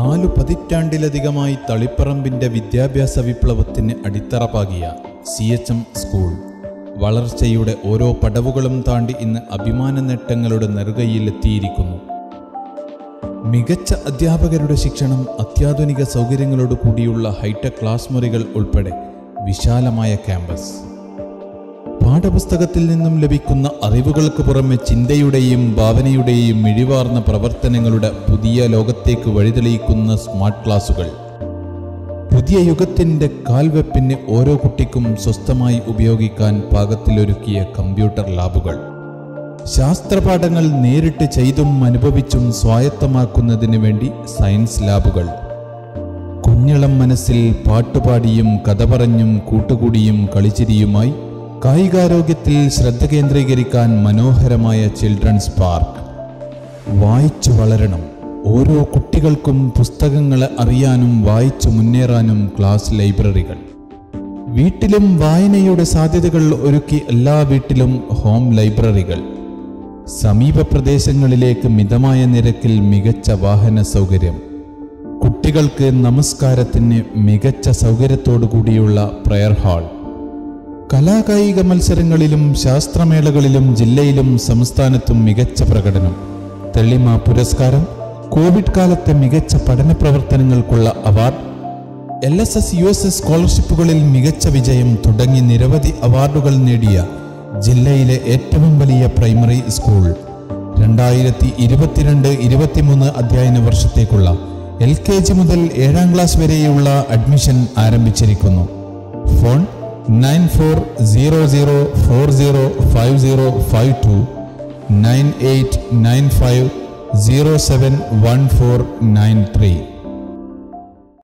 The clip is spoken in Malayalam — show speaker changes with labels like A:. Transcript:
A: നാലു പതിറ്റാണ്ടിലധികമായി തളിപ്പറമ്പിന്റെ വിദ്യാഭ്യാസ വിപ്ലവത്തിന് അടിത്തറ പാകിയ സി എച്ച് എം സ്കൂൾ വളർച്ചയുടെ ഓരോ പടവുകളും താണ്ടി ഇന്ന് അഭിമാന നേട്ടങ്ങളുടെ നെറുകയിലെത്തിയിരിക്കുന്നു മികച്ച അധ്യാപകരുടെ ശിക്ഷണം അത്യാധുനിക സൗകര്യങ്ങളോട് കൂടിയുള്ള ഹൈടെക് ക്ലാസ് മുറികൾ ഉൾപ്പെടെ വിശാലമായ ക്യാമ്പസ് പാഠപുസ്തകത്തിൽ നിന്നും ലഭിക്കുന്ന അറിവുകൾക്ക് പുറമെ ചിന്തയുടെയും ഭാവനയുടെയും മിഴിവാർന്ന പ്രവർത്തനങ്ങളുടെ പുതിയ ലോകത്തേക്ക് വഴിതെളിയിക്കുന്ന സ്മാർട്ട് ക്ലാസുകൾ പുതിയ യുഗത്തിന്റെ കാൽവെപ്പിന് ഓരോ കുട്ടിക്കും സ്വസ്ഥമായി ഉപയോഗിക്കാൻ പാകത്തിലൊരുക്കിയ കമ്പ്യൂട്ടർ ലാബുകൾ ശാസ്ത്രപാഠങ്ങൾ നേരിട്ട് ചെയ്തും അനുഭവിച്ചും സ്വായത്തമാക്കുന്നതിന് വേണ്ടി സയൻസ് ലാബുകൾ കുഞ്ഞിളം മനസ്സിൽ പാട്ടുപാടിയും കഥ പറഞ്ഞും കൂട്ടുകൂടിയും കളിച്ചിരിയുമായി കായികാരോഗ്യത്തിൽ ശ്രദ്ധ കേന്ദ്രീകരിക്കാൻ മനോഹരമായ ചിൽഡ്രൻസ് പാർക്ക് വായിച്ചു വളരണം ഓരോ കുട്ടികൾക്കും പുസ്തകങ്ങളെ അറിയാനും വായിച്ചു മുന്നേറാനും ക്ലാസ് ലൈബ്രറികൾ വീട്ടിലും വായനയുടെ സാധ്യതകൾ ഒരുക്കി എല്ലാ വീട്ടിലും ഹോം ലൈബ്രറികൾ സമീപ പ്രദേശങ്ങളിലേക്ക് മിതമായ നിരക്കിൽ മികച്ച വാഹന സൗകര്യം കുട്ടികൾക്ക് നമസ്കാരത്തിന് മികച്ച സൗകര്യത്തോടു കൂടിയുള്ള പ്രയർ ഹാൾ കലാകായിക മത്സരങ്ങളിലും ശാസ്ത്രമേളകളിലും ജില്ലയിലും സംസ്ഥാനത്തും മികച്ച പ്രകടനം തെള്ളിമ പുരസ്കാരം കോവിഡ് കാലത്തെ മികച്ച പഠന പ്രവർത്തനങ്ങൾക്കുള്ള award L S S U S S സ്കോളർഷിപ്പുകളിൽ മികച്ച വിജയം തുടങ്ങി നിരവധി അവാർഡുകൾ നേടിയ ജില്ലയിലെ ഏറ്റവും വലിയ പ്രൈമറി സ്കൂൾ രണ്ടായിരത്തി ഇരുപത്തിരണ്ട് ഇരുപത്തിമൂന്ന് അധ്യയന വർഷത്തേക്കുള്ള എൽ കെ ജി മുതൽ ഏഴാം ക്ലാസ് വരെയുള്ള അഡ്മിഷൻ ആരംഭിച്ചിരിക്കുന്നു phone nine four zero zero four zero five zero five two nine eight nine five zero seven one four nine three